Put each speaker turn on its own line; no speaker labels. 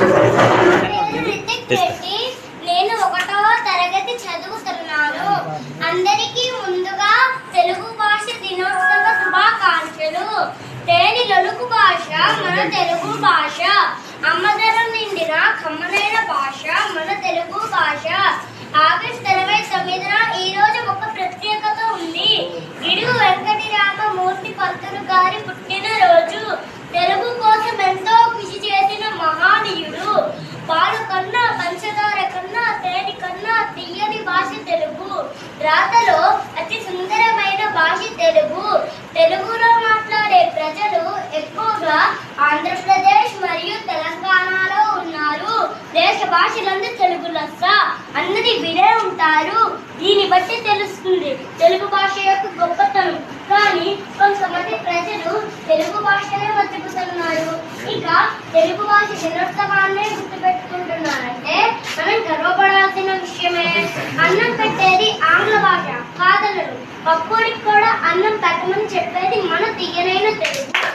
పేరు రితిక్ రెడ్డి నేను ఒకటో తరగతి చదువుతున్నాను అందరికీ ముందుగా తెలుగు భాష దినోత్సవ శుభాకాంక్షలు తేని లొలుకు భాష మన తెలుగు భాష అమ్మదరం నిండిన కమ్మనైన భాష మన తెలుగు భాష ఆగస్టు ఇరవై తొమ్మిదిన ఈ రోజు ఒక ప్రత్యేకత ఉంది గిడుగు వెంకటరామమూర్తి పంతులు గారి పుట్టినరోజు తెలుగు కోసం ఎంతో కృషి చేసిన మహానీయుడు పాలు కన్నా పంచదార కన్నా తేనె కన్నా తీయని భాష తెలుగు రాతలో అతి సుందరమైన భాష తెలుగు తెలుగులో మాట్లాడే ప్రజలు ఎక్కువగా ఆంధ్రప్రదేశ్ మరియు తెలంగాణలో ఉన్నారు దేశ భాషలందు తెలుగు లెస్స అన్నది వినే ఉంటారు దీన్ని బట్టి తెలుస్తుంది తెలుగు భాష యొక్క గొప్పతనం కానీ కొంతమంది ప్రజలు తెలుగు భాషనే బతుకుతున్నారు ఇక తెలుగు భాష దినోత్సవాన్నే గుర్తుపెట్టుకుంటున్నారంటే మనం గర్వపడాల్సిన విషయమే అన్నం పెట్టేది ఆంగ్ల భాష కాదనరు పప్పుడికి కూడా అన్నం పెట్టమని చెప్పేది మన తీయనైన తెలుగు